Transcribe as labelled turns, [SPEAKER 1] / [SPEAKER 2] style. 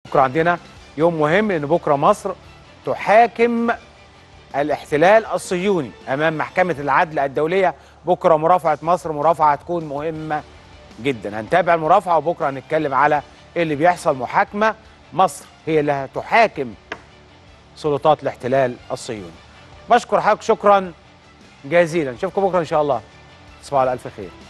[SPEAKER 1] بكره عندنا يوم مهم لان بكره مصر تحاكم الاحتلال الصهيوني امام محكمه العدل الدوليه بكره مرافعه مصر مرافعه هتكون مهمه جدا هنتابع المرافعه وبكره هنتكلم على ايه اللي بيحصل محاكمه مصر هي اللي هتحاكم سلطات الاحتلال الصهيوني بشكر حضرتك شكرا جزيلا نشوفكم بكره ان شاء الله تصبحوا على الف خير